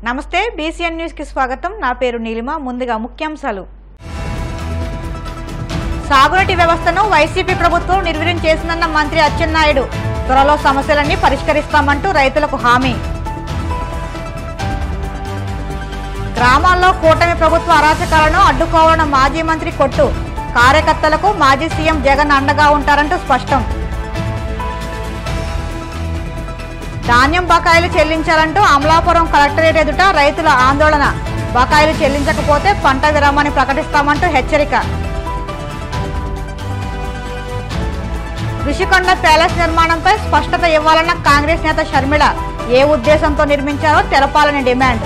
నమస్తే బీసీఎన్ న్యూస్కి స్వాగతం నా పేరు నీలిమ ముందుగా ముఖ్యాంశాలు సాగునీటి వ్యవస్థను వైసీపీ ప్రభుత్వం నిర్వీర్యం చేసిందన్న మంత్రి అచ్చెన్నాయుడు త్వరలో సమస్యలన్నీ పరిష్కరిస్తామంటూ రైతులకు హామీ గ్రామాల్లో కూటమి ప్రభుత్వ అరాచకాలను అడ్డుకోవాలన్న మాజీ మంత్రి కొట్టు కార్యకర్తలకు మాజీ సీఎం జగన్ అండగా ఉంటారంటూ స్పష్టం ధాన్యం బకాయిలు చెల్లించాలంటూ అమలాపురం కలెక్టరేట్ ఎదుట రైతుల ఆందోళన బకాయిలు చెల్లించకపోతే పంట విరామాన్ని ప్రకటిస్తామంటూ హెచ్చరిక ఋషికొండ ప్యాలెస్ నిర్మాణంపై స్పష్టత ఇవ్వాలన్న కాంగ్రెస్ నేత షర్మిల ఏ ఉద్దేశంతో నిర్మించారో తెలపాలని డిమాండ్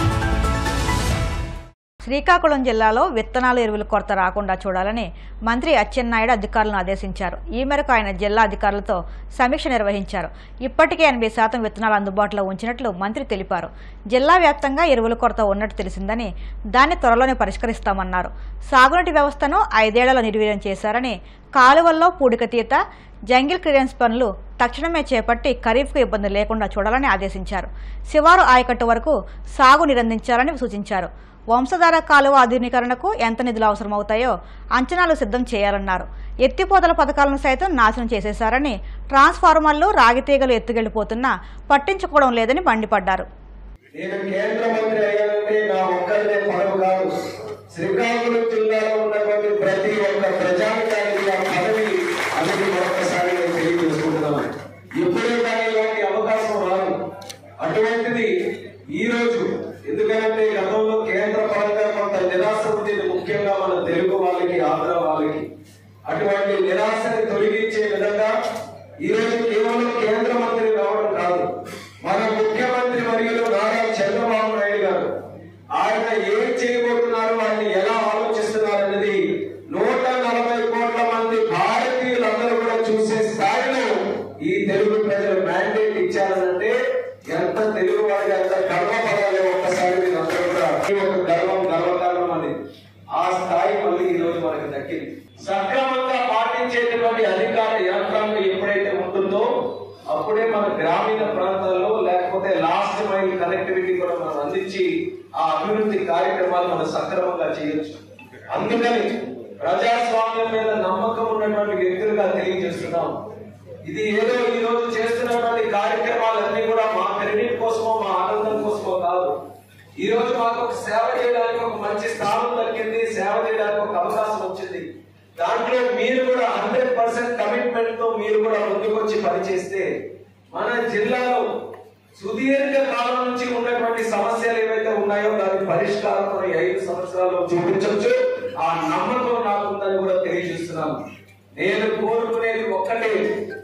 శ్రీకాకుళం జిల్లాలో విత్తనాలు ఎరువుల కొరత రాకుండా చూడాలని మంత్రి అచ్చెన్నాయుడు అధికారులను ఆదేశించారు ఈ మేరకు ఆయన జిల్లా అధికారులతో సమీక్ష నిర్వహించారు ఇప్పటికే ఎనభై శాతం విత్తనాలు అందుబాటులో ఉంచినట్లు మంత్రి తెలిపారు జిల్లా వ్యాప్తంగా ఎరువుల కొరత ఉన్నట్టు తెలిసిందని దాన్ని త్వరలోనే పరిష్కరిస్తామన్నారు సాగునీటి వ్యవస్థను ఐదేళ్లలో నిర్వీర్యం చేశారని కాలువల్లో పూడికతీత జంగిల్ క్లియరెన్స్ పనులు తక్షణమే చేపట్టి ఖరీఫ్కు ఇబ్బంది లేకుండా చూడాలని ఆదేశించారు శివారు ఆయకట్టు వరకు సాగు నిరందించాలని సూచించారు వంశధార కాలువ ఆధునీకరణకు ఎంత నిధులు అవసరమవుతాయో అంచనాలు సిద్ధం చేయాలన్నారు ఎత్తిపోతల పథకాలను సైతం నాశనం చేసేశారని ట్రాన్స్ఫార్మర్లు రాగితీగలు ఎత్తుకెళ్లిపోతున్నా పట్టించుకోవడం లేదని మండిపడ్డారు నేను కేంద్ర మంత్రి అయ్యానంటే నా ఒక్కరిదే పదవి కాదు శ్రీకాకుళం జిల్లాలో ఉన్నటువంటి ప్రతి ఒక్క ప్రజానికానికి ఆ పదవి అనేది మరొకసారి నేను తెలియజేసుకుంటున్నాను ఇప్పుడే కానీ ఇలాంటి అవకాశం రాదు అటువంటిది ఈ రోజు ఎందుకంటే గతంలో కేంద్ర పరంగా కొంత నిరాశ ఉండేది ముఖ్యంగా మన తెలుగు వాళ్ళకి ఆంధ్ర వాళ్ళకి అటువంటి నిరాశని తొలగించే విధంగా ఈ రోజు కేవలం కేంద్ర మంత్రి రావడం కాదు మన ముఖ్యమంత్రి వర్యులు నారా చంద్రబాబు నాయుడు గారు ఆయన ఏం చేయబోతున్నారు ఆయన ఎలా ఆలోచిస్తున్నారు అనేది నూట నలభై కోట్ల మంది భారతీయులందరూ కూడా చూసే స్థాయిలో ఈ తెలుగు ప్రజలు మ్యాండేట్ ఇచ్చారనంటే ఎంత తెలుగు వారికి ఎంత గర్వపడాలి ఒక్కసారి మీరు అందరూ కూడా ఈ ఒక గర్వం గర్వకారణం అని ఆ స్థాయి మళ్ళీ ఈ రోజు మనకు దక్కింది సక్రమంగా పాటించేటటువంటి అధికార యంత్రాంగం ఎప్పుడైతే ఉంటుందో అప్పుడే మన గ్రామీణ ప్రాంతాల్లో లేకపోతే లాస్ట్ మైల్ కనెక్టివిటీ కూడా మనం అందించి ఆ అభివృద్ధి కార్యక్రమాలు మనం సక్రమంగా చేయొచ్చు అందుకని ప్రజాస్వామ్యం మీద నమ్మకం ఉన్నటువంటి వ్యక్తులుగా తెలియజేస్తున్నాం ఇది ఏదో ఈ రోజు చేస్తున్నటువంటి కార్యక్రమాలన్నీ కూడా మా క్రెడిట్ కోసమో మా ఆనందం కోసమో కాదు ఈ రోజు మాకు ఒక సేవ చేయడానికి ఒక మంచి స్థానం దక్కింది సేవ చేయడానికి ఒక అవకాశం వచ్చింది దాంట్లో మీరు కూడా హండ్రెడ్ పర్సెంట్ కమిట్మెంట్ తో మీరు కూడా ముందుకొచ్చి పనిచేస్తే మన జిల్లాలో సుదీర్ఘ కాలం నుంచి ఉన్నటువంటి సమస్యలు ఏవైతే ఉన్నాయో దాని పరిష్కారం మనం ఈ ఐదు సంవత్సరాల్లో చూపించవచ్చు ఆ నమ్మకం నాకుందని కూడా తెలియజేస్తున్నాను నేను కోరుకునేది ఒక్కటే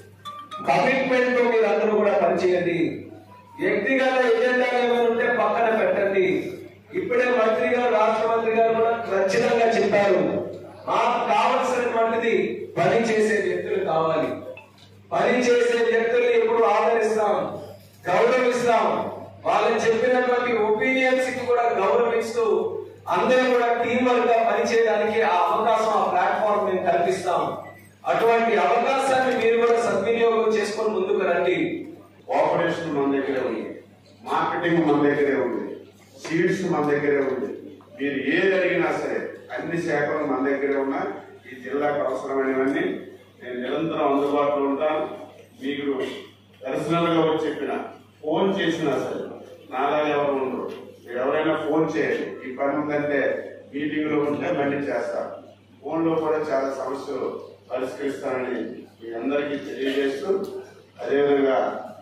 కమిట్మెంట్ తో మీరు అందరూ కూడా పనిచేయండి వ్యక్తిగత ఎజెండాలు ఏమైనా ఉంటే పక్కన పెట్టండి ఇప్పుడే మంత్రి గారు రాష్ట్ర మంత్రి గారు కూడా ఖచ్చితంగా చెప్పారు మాకు కావలసినటువంటిది పని చేసే వ్యక్తులు కావాలి పని చేసే వ్యక్తులు ఎప్పుడు ఆదరిస్తాం గౌరవిస్తాం వాళ్ళు చెప్పినటువంటి ఒపీనియన్స్ కి కూడా గౌరవిస్తూ అందరూ కూడా టీం వర్క్ గా పనిచేయడానికి ఆ అవకాశం ఆ ప్లాట్ఫామ్ మేము కల్పిస్తాం అటువంటి అవకాశాన్ని మీరు కూడా సద్వినియోగం చేసుకొని ముందుకు రండి ఆపరేషన్ మన దగ్గరే ఉంది మార్కెటింగ్ మన దగ్గరే ఉంది సీడ్స్ మన దగ్గరే ఉంది మీరు ఏది అడిగినా సరే అన్ని శాఖలు మన దగ్గరే ఉన్నా ఈ జిల్లాకు అవసరమైనవన్నీ నేను నిరంతరం అందుబాటులో ఉంటాను మీకు పర్సనల్ గా వచ్చి చెప్పిన ఫోన్ చేసినా సరే నాలా ఎవరు ఉండరు మీరు ఎవరైనా ఫోన్ చేయండి ఈ పని ఉందంటే మీటింగ్ లో ఉంటే మళ్ళీ చేస్తాను ఫోన్ లో కూడా చాలా సమస్యలు పరిష్కరిస్తానని మీ అందరికీ తెలియజేస్తూ అదేవిధంగా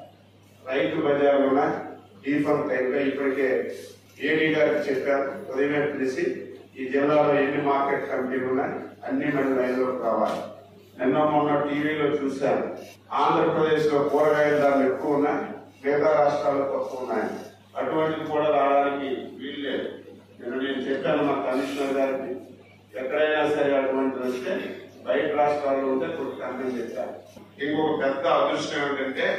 రైతు బజార్లోన డీఫామ్ టైంలో ఇప్పటికే ఏడీ గారికి చెప్పారు ఉదయమే పిలిచి ఈ జిల్లాలో ఎన్ని మార్కెట్ కమిటీలు ఉన్నాయి అన్ని మన లైన్లోకి రావాలి నిన్న మొన్న టీవీలో చూశాను ఆంధ్రప్రదేశ్ లో కూరగాయల ధరలు ఎక్కువ ఉన్నాయి మిగతా రాష్ట్రాల్లో తక్కువ ఉన్నాయి అటువంటిది కూడా రావడానికి వీలు లేదు నిన్న నేను చెప్పాను మా కమిషనర్ గారికి ఎక్కడైనా సరే అటువంటిది వస్తే బయట రాష్ట్రాల్లో ఉంటే కొట్టుకంటే చెప్పాను ఇంకొక పెద్ద అదృష్టం ఏమిటంటే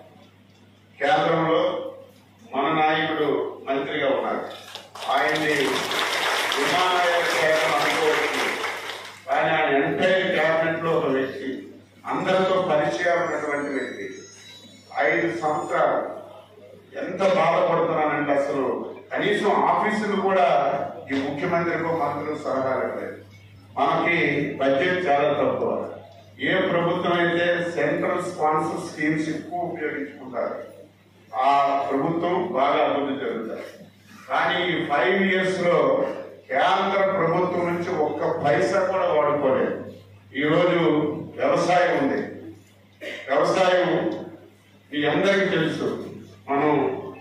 కేంద్రంలో మన నాయకుడు మంత్రిగా ఉన్నారు ఆయన్ని విమానాయాన శాఖ అనుకోవచ్చు కానీ ఆయన ఎంటైర్ క్యాబినెట్ లో ఒక వ్యక్తి అందరితో పరిచయం ఉన్నటువంటి వ్యక్తి ఐదు సంవత్సరాలు ఎంత బాధపడుతున్నానంటే అసలు కనీసం ఆఫీసులు కూడా ఈ ముఖ్యమంత్రికో మంత్రులు సలహా ఇవ్వలేదు మనకి బడ్జెట్ చాలా తక్కువ ఏ ప్రభుత్వం అయితే సెంట్రల్ స్పాన్సర్ స్కీమ్స్ ఎక్కువ ఉపయోగించుకుంటారు ఆ ప్రభుత్వం బాగా అభివృద్ధి జరుగుతుంది కానీ ఈ ఫైవ్ ఇయర్స్ లో కేంద్ర ప్రభుత్వం నుంచి ఒక్క పైసా కూడా వాడుకోలేదు ఈ రోజు వ్యవసాయం ఉంది వ్యవసాయం మీ అందరికీ తెలుసు మనం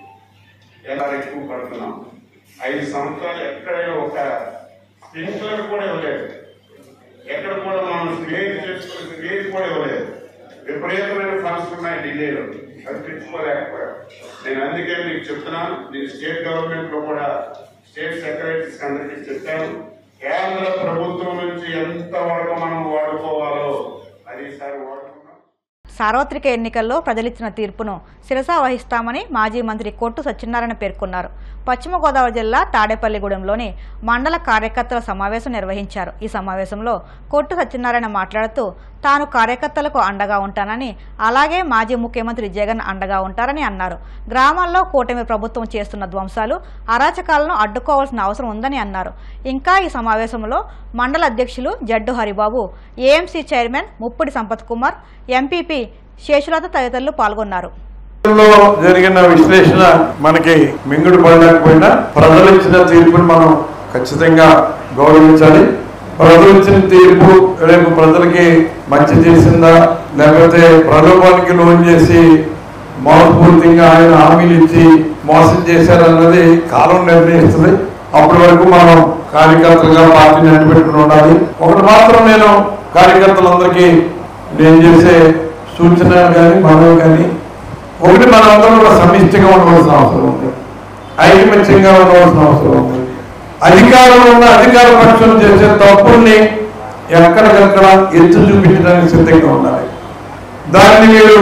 ఎలా ఎక్కువ పడుతున్నాం ఐదు సంవత్సరాలు ఎక్కడైనా ఒక స్ప్రింక్లర్ కూడా ఇవ్వలేదు ఎక్కడ కూడా మనం స్టేజ్ చేసుకుని స్టేజ్ కూడా ఇవ్వలేదు విపరీతమైన ఫండ్స్ ఉన్నాయి ఢిల్లీలో అది తెచ్చుకోలేకపోయాం నేను అందుకే మీకు చెప్తున్నాను నేను స్టేట్ గవర్నమెంట్ లో కూడా స్టేట్ సెక్రటరీస్ అందరికీ చెప్పాను కేంద్ర ప్రభుత్వం నుంచి ఎంత వరకు మనం వాడుకోవాలో అది ఈసారి వాడుకున్నాం సార్వత్రిక ఎన్నికల్లో ప్రజలిచ్చిన తీర్పును శిరసా వహిస్తామని మాజీ మంత్రి కొట్టు సత్యనారాయణ పేర్కొన్నారు పశ్చిమ గోదావరి జిల్లా తాడేపల్లిగూడెంలోని మండల కార్యకర్తల సమావేశం నిర్వహించారు ఈ సమావేశంలో కొట్టు సత్యనారాయణ మాట్లాడుతూ తాను కార్యకర్తలకు అండగా ఉంటానని అలాగే మాజీ ముఖ్యమంత్రి జగన్ అండగా ఉంటారని అన్నారు గ్రామాల్లో కూటమి ప్రభుత్వం చేస్తున్న ధ్వంసాలు అరాచకాలను అడ్డుకోవాల్సిన అవసరం ఉందని అన్నారు ఇంకా ఈ సమావేశంలో మండల అధ్యక్షులు Jaddu Haribabu AMC chairman Muppidi Sampath Kumar MPP Seshulatha తదితరులు పాల్గొన్నారు లో జరిగిన విశ్లేషణ మనకి మింగుడు పడలేకపోయినా ప్రజలు ఇచ్చిన తీర్పుని మనం ఖచ్చితంగా గౌరవించాలి ప్రజలు ఇచ్చిన తీర్పు రేపు ప్రజలకి మంచి చేసిందా లేకపోతే ప్రలోభానికి లోన్ చేసి మోసపూరితంగా ఆయన హామీలు ఇచ్చి మోసం చేశారన్నది కాలం నిర్ణయిస్తుంది అప్పటి వరకు మనం కార్యకర్తలుగా పార్టీని అడ్డుపెట్టుకుని ఉండాలి ఒకటి మాత్రం నేను కార్యకర్తలందరికీ నేను చేసే సూచన కానీ మనవి కానీ ఒకటి మనందరం కూడా సమిష్టిగా ఉండవలసిన అవసరం ఉంది ఐకమత్యంగా ఉండవలసిన అవసరం ఉంది అధికారంలో ఉన్న అధికార పక్షం చేసే తప్పుల్ని ఎక్కడికక్కడ ఎత్తు చూపించడానికి సిద్ధంగా ఉండాలి దాన్ని మీరు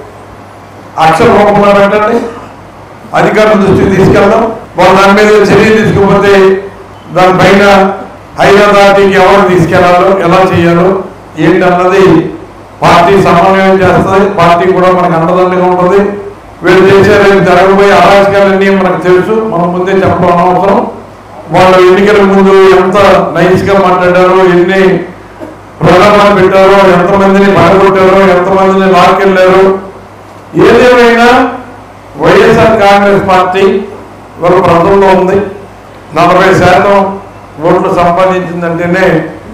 అక్షర రూపంలో పెట్టండి అధికారుల దృష్టికి తీసుకెళ్దాం వాళ్ళు దాని మీద చర్య తీసుకుపోతే దానిపైన హైవే అథారిటీకి ఎవరు తీసుకెళ్లాలో ఎలా చేయాలో ఏంటన్నది పార్టీ సమన్వయం చేస్తుంది పార్టీ కూడా మనకు అండదండగా ఉంటుంది వీళ్ళు చేసే రేపు జరగబోయే అరాచకాలన్నీ మనకు తెలుసు మనం ముందే చెప్పడం అనవసరం వాళ్ళు ఎన్నికల ముందు ఎంత నైస్ గా మాట్లాడారో ఎన్ని ప్రలోభాలు పెట్టారో ఎంతమందిని బాధకొట్టారో ఎంతమందిని లాక్కెళ్ళారో ఏదేమైనా వైఎస్ఆర్ కాంగ్రెస్ పార్టీ ఒక ప్రజల్లో ఉంది నలభై శాతం ఓట్లు సంపాదించిందంటేనే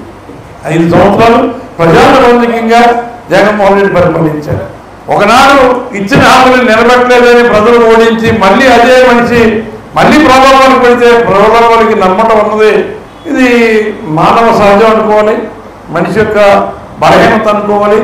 ఐదు సంవత్సరాలు ప్రజాప్రబంధికంగా జగన్మోహన్ రెడ్డి పరిపాలించారు ఒకనాడు ఇచ్చిన హామీలు నిలబెట్టలేదని ప్రజలు ఓడించి మళ్ళీ అదే మనిషి మళ్ళీ ప్రలోభాలు పెడితే ప్రలోభాలకి నమ్మటం ఉన్నది ఇది మానవ సహజం అనుకోవాలి మనిషి యొక్క బలహీనత అనుకోవాలి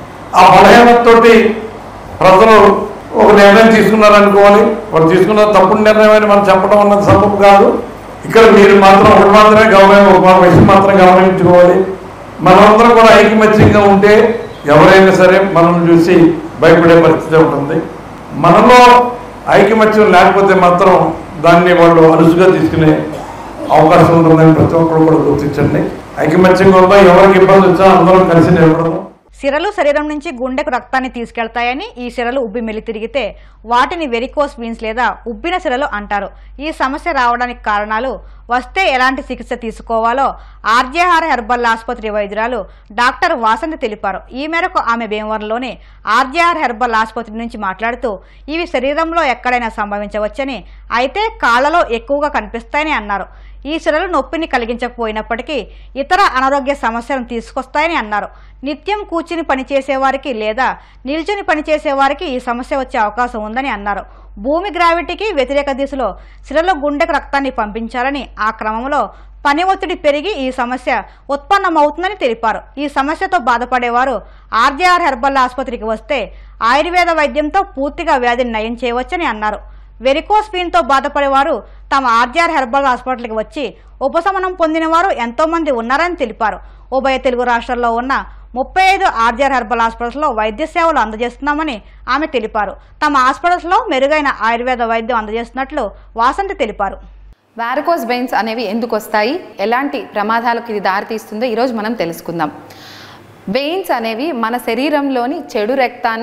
ఆ బలహీనతతోటి ప్రజలు ఒక నిర్ణయం తీసుకున్నారనుకోవాలి వాళ్ళు తీసుకున్న తప్పుడు నిర్ణయం అని మనం చెప్పడం అన్నది సబబు కాదు ఇక్కడ మీరు మాత్రం ఒకటి మాత్రమే గమనం ఒక విషయం మాత్రం గమనించుకోవాలి మనమందరం కూడా ఐకమత్యంగా ఉంటే ఎవరైనా సరే మనం చూసి భయపడే పరిస్థితి ఉంటుంది మనలో ఐకమత్యం లేకపోతే మాత్రం దాన్ని వాళ్ళు అలుసుగా తీసుకునే అవకాశం ఉంటుందని ప్రతి ఒక్కరు కూడా గుర్తించండి ఐకమత్యంగా ఉందా ఎవరికి ఇబ్బంది వచ్చినా అందరం కలిసి నిలబడదాం సిరలు శరీరం నుంచి గుండెకు రక్తాన్ని తీసుకెళ్తాయని ఈ సిరలు ఉబ్బి మెలి తిరిగితే వాటిని వెరికోస్ వీన్స్ లేదా ఉబ్బిన సిరలు అంటారు ఈ సమస్య రావడానికి కారణాలు వస్తే ఎలాంటి చికిత్స తీసుకోవాలో ఆర్జేహార హెర్బల్ ఆసుపత్రి వైద్యురాలు డాక్టర్ వాసంతి తెలిపారు ఈ మేరకు ఆమె భీమవరంలోని ఆర్జేఆర్ హెర్బల్ ఆసుపత్రి నుంచి మాట్లాడుతూ ఇవి శరీరంలో ఎక్కడైనా సంభవించవచ్చని అయితే కాళ్లలో ఎక్కువగా కనిపిస్తాయని అన్నారు ఈ సిరలు నొప్పిని కలిగించకపోయినప్పటికీ ఇతర అనారోగ్య సమస్యలను తీసుకొస్తాయని అన్నారు నిత్యం కూర్చుని పనిచేసే వారికి లేదా నిల్చుని పనిచేసే వారికి ఈ సమస్య వచ్చే అవకాశం ఉందని అన్నారు భూమి గ్రావిటీకి వ్యతిరేక దిశలో సిరలో గుండెకు రక్తాన్ని పంపించాలని ఆ క్రమంలో పని ఒత్తిడి పెరిగి ఈ సమస్య ఉత్పన్నమవుతుందని తెలిపారు ఈ సమస్యతో బాధపడేవారు ఆర్జేఆర్ హెర్బల్ ఆసుపత్రికి వస్తే ఆయుర్వేద వైద్యంతో పూర్తిగా వ్యాధిని నయం చేయవచ్చని అన్నారు వెరికోస్ తో బాధపడేవారు తమ ఆర్జీఆర్ హెర్బల్ హాస్పిటల్కి వచ్చి ఉపశమనం పొందిన వారు ఎంతో మంది ఉన్నారని తెలిపారు ఉభయ తెలుగు రాష్ట్రాల్లో ఉన్న ముప్పై ఐదు ఆర్జీఆర్ హెర్బల్ హాస్పిటల్స్లో వైద్య సేవలు అందజేస్తున్నామని ఆమె తెలిపారు తమ హాస్పిటల్స్లో మెరుగైన ఆయుర్వేద వైద్యం అందజేస్తున్నట్లు వాసంతి తెలిపారు వారకోస్ వెయిన్స్ అనేవి ఎందుకు వస్తాయి ఎలాంటి ప్రమాదాలకు ఇది దారితీస్తుందో ఈరోజు మనం తెలుసుకుందాం వెయిన్స్ అనేవి మన శరీరంలోని చెడు రక్తాన్ని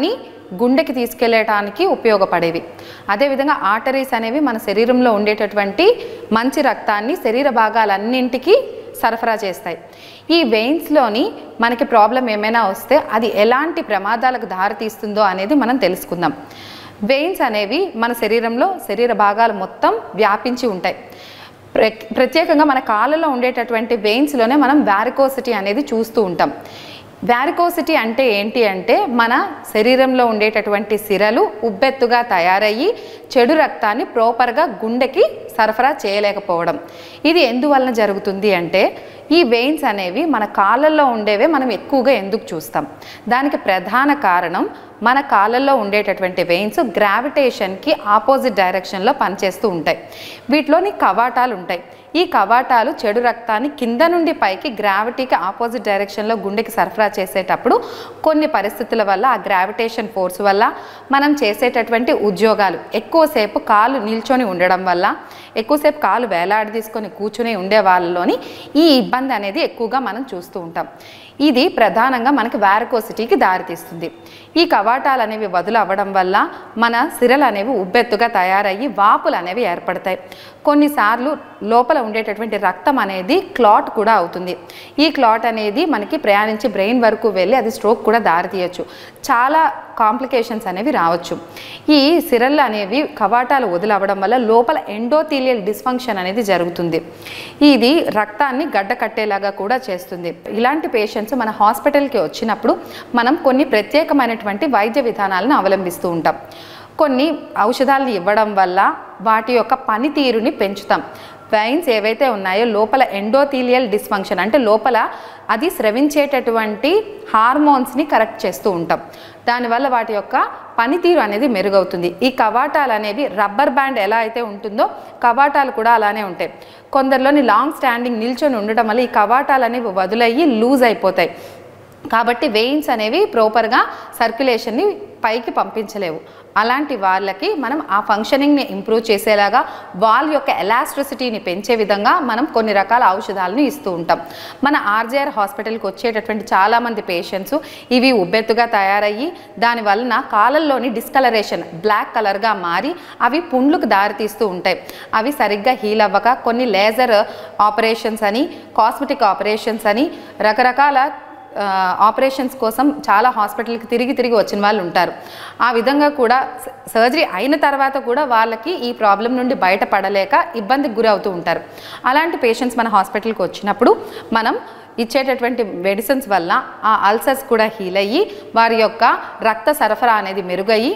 గుండెకి తీసుకెళ్ళటానికి ఉపయోగపడేవి అదేవిధంగా ఆర్టరీస్ అనేవి మన శరీరంలో ఉండేటటువంటి మంచి రక్తాన్ని శరీర భాగాలన్నింటికి సరఫరా చేస్తాయి ఈ వెయిన్స్లోని మనకి ప్రాబ్లం ఏమైనా వస్తే అది ఎలాంటి ప్రమాదాలకు దారితీస్తుందో అనేది మనం తెలుసుకుందాం వెయిన్స్ అనేవి మన శరీరంలో శరీర భాగాలు మొత్తం వ్యాపించి ఉంటాయి ప్ర ప్రత్యేకంగా మన కాళ్ళలో ఉండేటటువంటి వెయిన్స్లోనే మనం వ్యారికోసిటీ అనేది చూస్తూ ఉంటాం వ్యారికోసిటీ అంటే ఏంటి అంటే మన శరీరంలో ఉండేటటువంటి సిరలు ఉబ్బెత్తుగా తయారయ్యి చెడు రక్తాన్ని ప్రాపర్గా గుండెకి సరఫరా చేయలేకపోవడం ఇది ఎందువలన జరుగుతుంది అంటే ఈ వెయిన్స్ అనేవి మన కాళ్ళల్లో ఉండేవే మనం ఎక్కువగా ఎందుకు చూస్తాం దానికి ప్రధాన కారణం మన కాళ్ళల్లో ఉండేటటువంటి వెయిన్స్ గ్రావిటేషన్కి ఆపోజిట్ డైరెక్షన్లో పనిచేస్తూ ఉంటాయి వీటిలోని కవాటాలు ఉంటాయి ఈ కవాటాలు చెడు రక్తాన్ని కింద నుండి పైకి గ్రావిటీకి ఆపోజిట్ డైరెక్షన్లో గుండెకి సరఫరా చేసేటప్పుడు కొన్ని పరిస్థితుల వల్ల ఆ గ్రావిటేషన్ ఫోర్స్ వల్ల మనం చేసేటటువంటి ఉద్యోగాలు ఎక్కువసేపు కాలు నిల్చొని ఉండడం వల్ల ఎక్కువసేపు కాలు వేలాడి తీసుకొని కూర్చుని ఉండే వాళ్ళలోని ఈ ఇబ్బంది అనేది ఎక్కువగా మనం చూస్తూ ఉంటాం ఇది ప్రధానంగా మనకి వ్యారకోసిటీకి దారితీస్తుంది ఈ కవాటాలు అనేవి వదులు అవ్వడం వల్ల మన సిరలు అనేవి ఉబ్బెత్తుగా తయారయ్యి వాపులు అనేవి ఏర్పడతాయి కొన్నిసార్లు లోపల ఉండేటటువంటి రక్తం అనేది క్లాట్ కూడా అవుతుంది ఈ క్లాట్ అనేది మనకి ప్రయాణించి బ్రెయిన్ వరకు వెళ్ళి అది స్ట్రోక్ కూడా దారితీయచ్చు చాలా కాంప్లికేషన్స్ అనేవి రావచ్చు ఈ సిరల్ అనేవి కవాటాలు వదిలవ్వడం వల్ల లోపల ఎండోథీలియల్ డిస్ఫంక్షన్ అనేది జరుగుతుంది ఇది రక్తాన్ని గడ్డ కట్టేలాగా కూడా చేస్తుంది ఇలాంటి పేషెంట్స్ మన హాస్పిటల్కి వచ్చినప్పుడు మనం కొన్ని ప్రత్యేకమైనటువంటి వైద్య విధానాలను అవలంబిస్తూ ఉంటాం కొన్ని ఔషధాలను ఇవ్వడం వల్ల వాటి యొక్క పనితీరుని పెంచుతాం వైన్స్ ఏవైతే ఉన్నాయో లోపల ఎండోథీలియల్ డిస్ఫంక్షన్ అంటే లోపల అది స్రవించేటటువంటి హార్మోన్స్ని కరెక్ట్ చేస్తూ ఉంటాం దానివల్ల వాటి యొక్క పనితీరు అనేది మెరుగవుతుంది ఈ కవాటాలు అనేవి రబ్బర్ బ్యాండ్ ఎలా అయితే ఉంటుందో కవాటాలు కూడా అలానే ఉంటాయి కొందరిలోని లాంగ్ స్టాండింగ్ నిల్చొని ఉండటం వల్ల ఈ కవాటాలు అనేవి వదులయ్యి లూజ్ అయిపోతాయి కాబట్టి వెయిన్స్ అనేవి ప్రాపర్గా సర్క్యులేషన్ని పైకి పంపించలేవు అలాంటి వాళ్ళకి మనం ఆ ఫంక్షనింగ్ని ఇంప్రూవ్ చేసేలాగా వాళ్ళ యొక్క ఎలాస్ట్రిసిటీని పెంచే విధంగా మనం కొన్ని రకాల ఔషధాలను ఇస్తూ ఉంటాం మన ఆర్జేఆర్ హాస్పిటల్కి వచ్చేటటువంటి చాలామంది పేషెంట్స్ ఇవి ఉబ్బెత్తుగా తయారయ్యి దాని వలన కాలల్లోని డిస్కలరేషన్ బ్లాక్ కలర్గా మారి అవి పుండ్లకు దారితీస్తూ ఉంటాయి అవి సరిగ్గా హీల్ అవ్వక కొన్ని లేజర్ ఆపరేషన్స్ అని కాస్మెటిక్ ఆపరేషన్స్ అని రకరకాల ఆ, ఆపరేషన్స్ కోసం చాలా హాస్పిటల్కి తిరిగి తిరిగి వచ్చిన వాళ్ళు ఉంటారు ఆ విధంగా కూడా స- సర్జరీ అయిన తర్వాత కూడా వాళ్ళకి ఈ ప్రాబ్లం నుండి బయటపడలేక ఇబ్బందికి గురవుతూ ఉంటారు అలాంటి పేషెంట్స్ మన హాస్పిటల్కి వచ్చినప్పుడు మనం ఇచ్చేటటువంటి మెడిసిన్స్ వల్ల ఆ అల్సర్స్ కూడా హీల్ అయ్యి వారి యొక్క రక్త సరఫరా అనేది మెరుగయ్యి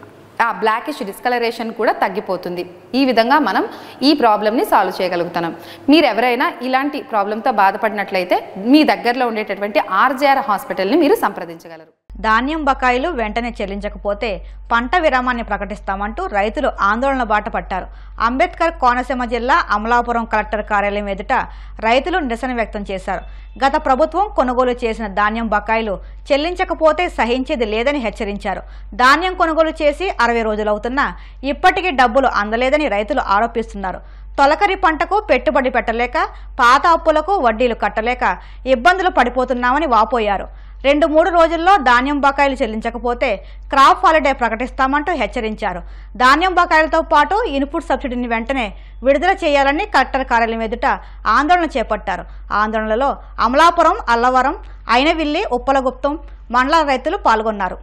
ఆ బ్లాకిష్ డిస్కలరేషన్ కూడా తగ్గిపోతుంది ఈ విధంగా మనం ఈ ప్రాబ్లమ్ని సాల్వ్ చేయగలుగుతున్నాం మీరు ఎవరైనా ఇలాంటి ప్రాబ్లంతో బాధపడినట్లయితే మీ దగ్గరలో ఉండేటటువంటి ఆర్జేఆర్ హాస్పిటల్ని మీరు సంప్రదించగలరు ధాన్యం బకాయిలు వెంటనే చెల్లించకపోతే పంట విరామాన్ని ప్రకటిస్తామంటూ రైతులు ఆందోళన బాట పట్టారు అంబేద్కర్ కోనసీమ జిల్లా అమలాపురం కలెక్టర్ కార్యాలయం ఎదుట రైతులు నిరసన వ్యక్తం చేశారు గత ప్రభుత్వం కొనుగోలు చేసిన ధాన్యం బకాయిలు చెల్లించకపోతే సహించేది లేదని హెచ్చరించారు ధాన్యం కొనుగోలు చేసి అరవై రోజులవుతున్నా ఇప్పటికీ డబ్బులు అందలేదని రైతులు ఆరోపిస్తున్నారు తొలకరి పంటకు పెట్టుబడి పెట్టలేక పాత అప్పులకు వడ్డీలు కట్టలేక ఇబ్బందులు పడిపోతున్నామని వాపోయారు రెండు మూడు రోజుల్లో ధాన్యం బకాయిలు చెల్లించకపోతే క్రాప్ హాలిడే ప్రకటిస్తామంటూ హెచ్చరించారు ధాన్యం బకాయిలతో పాటు ఇన్పుట్ సబ్సిడీని వెంటనే విడుదల చేయాలని కలెక్టర్ కార్యాలయం ఎదుట ఆందోళన చేపట్టారు ఆందోళనలో అమలాపురం అల్లవరం అయినవిల్లి ఉప్పలగుప్తం మండల రైతులు పాల్గొన్నారు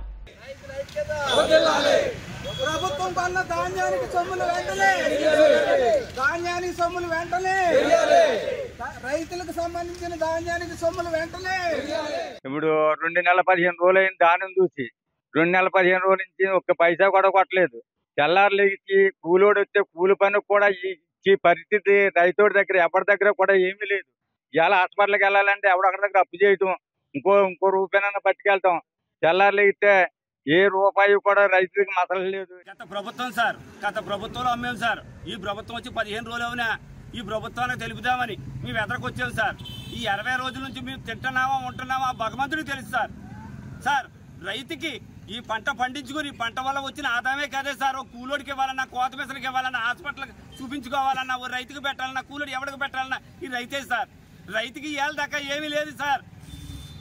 ప్రభుత్వం కొన్న ధాన్యానికి సొమ్ములు వెంటనే ధాన్యానికి సొమ్ములు వెంటనే రైతులకు సంబంధించిన ధాన్యానికి సొమ్ములు వెంటనే ఇప్పుడు రెండు నెలల పదిహేను రోజులు అయింది ధాన్యం చూసి రెండు నెలల పదిహేను రోజుల నుంచి ఒక్క పైసా కూడా కొట్టలేదు తెల్లారులు ఇచ్చి కూలోడు వస్తే కూలి పని కూడా ఇచ్చి పరిస్థితి రైతుడి దగ్గర ఎవరి దగ్గర కూడా ఏమీ లేదు ఇవాళ హాస్పిటల్కి వెళ్ళాలంటే ఎవడొకరి దగ్గర అప్పు చేయటం ఇంకో ఇంకో రూపాయనన్నా పట్టుకెళ్తాం తెల్లారులు ఇస్తే ఏ రూపాయి కూడా రైతుకి మసలు లేదు గత ప్రభుత్వం సార్ గత ప్రభుత్వంలో అమ్మాం సార్ ఈ ప్రభుత్వం వచ్చి పదిహేను రోజులు అవునా ఈ ప్రభుత్వానికి తెలుపుదామని మేము ఎదరకు వచ్చాం సార్ ఈ ఇరవై రోజుల నుంచి మేము తింటున్నామా ఉంటున్నామా ఆ భగవంతుడికి తెలుసు సార్ సార్ రైతుకి ఈ పంట పండించుకుని ఈ పంట వల్ల వచ్చిన ఆదాయమే కాదే సార్ ఓ కూలోడికి ఇవ్వాలన్నా కోత మిసలకి ఇవ్వాలన్నా హాస్పిటల్కి చూపించుకోవాలన్నా ఓ రైతుకి పెట్టాలన్నా కూలోడు ఎవరికి పెట్టాలన్నా ఈ రైతే సార్ రైతుకి ఏళ్ళ దాకా ఏమీ లేదు సార్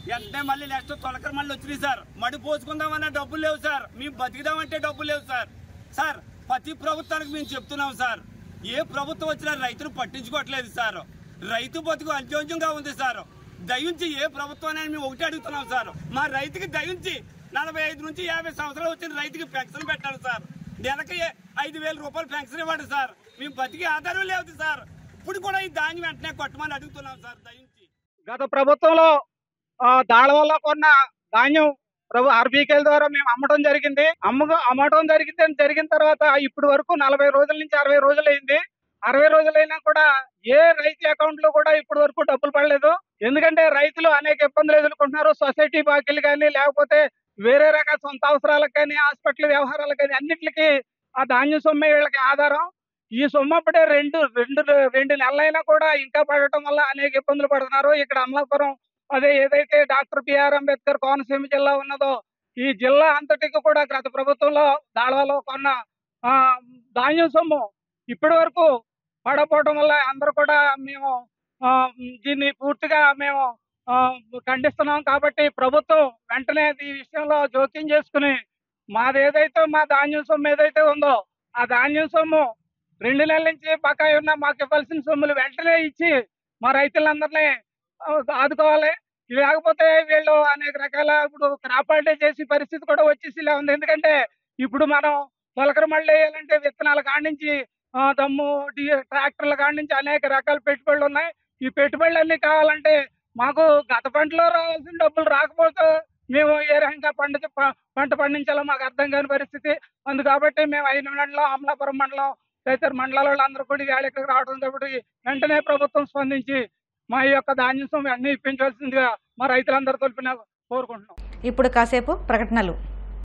వెంటనే మళ్ళీ నెక్స్ట్ తొలకర మళ్ళీ వచ్చినాయి సార్ మడి పోసుకుందామన్న డబ్బులు లేవు సార్ మేము బతికిదామంటే డబ్బులు లేవు సార్ సార్ ప్రతి ప్రభుత్వానికి మేము చెప్తున్నాం సార్ ఏ ప్రభుత్వం వచ్చినా రైతులు పట్టించుకోవట్లేదు సార్ రైతు బతుకు అంత్యోన్యంగా ఉంది సార్ దయించి ఏ ప్రభుత్వాన్ని మేము ఒకటి అడుగుతున్నాం సార్ మా రైతుకి దయించి నలభై ఐదు నుంచి యాభై సంవత్సరాలు వచ్చిన రైతుకి పెన్షన్ పెట్టాలి సార్ నెలకి ఐదు వేల రూపాయలు పెన్షన్ ఇవ్వండి సార్ మేము బతికి ఆధారం లేదు సార్ ఇప్పుడు కూడా ఈ ధాన్యం వెంటనే కొట్టమని అడుగుతున్నాం సార్ దయించి గత ప్రభుత్వంలో ఆ, దాళ్ళ వల్ల కొన్న ధాన్యం ప్రభు ఆర్బీకేల ద్వారా మేము అమ్మటం జరిగింది అమ్మగా అమ్మటం జరిగింది జరిగిన తర్వాత ఇప్పటి వరకు నలభై రోజుల నుంచి అరవై రోజులు అయింది అరవై రోజులైనా కూడా ఏ రైతు అకౌంట్ లో కూడా ఇప్పటి వరకు డబ్బులు పడలేదు ఎందుకంటే రైతులు అనేక ఇబ్బందులు ఎదుర్కొంటున్నారు సొసైటీ బాకీలు కానీ లేకపోతే వేరే రకాల సొంత అవసరాలకు కానీ హాస్పిటల్ వ్యవహారాలకు కానీ అన్నిటికీ ఆ ధాన్యం సొమ్మే వీళ్ళకి ఆధారం ఈ సొమ్ము అప్పుడే రెండు రెండు రెండు నెలలైనా కూడా ఇంకా పడటం వల్ల అనేక ఇబ్బందులు పడుతున్నారు ఇక్కడ అమలాపురం అదే ఏదైతే డాక్టర్ బిఆర్ అంబేద్కర్ కోనసీమ జిల్లా ఉన్నదో ఈ జిల్లా అంతటికి కూడా గత ప్రభుత్వంలో దాళవలో కొన్న ఆ, ధాన్యం సొమ్ము ఇప్పటి వరకు పడపోవడం వల్ల అందరూ కూడా మేము ఆ, దీన్ని పూర్తిగా మేము ఆ, ఖండిస్తున్నాం కాబట్టి ప్రభుత్వం వెంటనే ఈ విషయంలో జోక్యం చేసుకుని మాది ఏదైతే మా ధాన్యం సొమ్ము ఏదైతే ఉందో ఆ ధాన్యం సొమ్ము రెండు నెలల నుంచి బకాయి ఉన్న మాకు ఇవ్వాల్సిన సొమ్ములు వెంటనే ఇచ్చి మా రైతులందరినీ ఆ, ఆదుకోవాలి లేకపోతే వీళ్ళు అనేక రకాల ఇప్పుడు క్రాప్ హాలిడే చేసే పరిస్థితి కూడా వచ్చేసి ఇలా ఉంది ఎందుకంటే ఇప్పుడు మనం మొలకలు మళ్ళీ వేయాలంటే విత్తనాల కాడి నుంచి ఆ, దమ్ము డి- ట్రాక్టర్ల కాడి నుంచి అనేక రకాల పెట్టుబడులు ఉన్నాయి ఈ పెట్టుబడులు అన్ని కావాలంటే మాకు గత పంటలో రావాల్సిన డబ్బులు రాకపోతే మేము ఏ రకంగా పంట ప- పంట పండించాలో మాకు అర్థం కాని పరిస్థితి అందు కాబట్టి మేము ఐదు మండలం అమలాపురం మండలం తదితర మండలాల వాళ్ళందరూ కూడా వేళ ఇక్కడికి రావడం కాబట్టి వెంటనే ప్రభుత్వం స్పందించి మా ఈ యొక్క ధాన్యం సొమ్ము అన్ని ఇప్పించవలసిందిగా మా రైతులందరూ తరపున కోరుకుంటున్నాం ఇప్పుడు కాసేపు ప్రకటనలు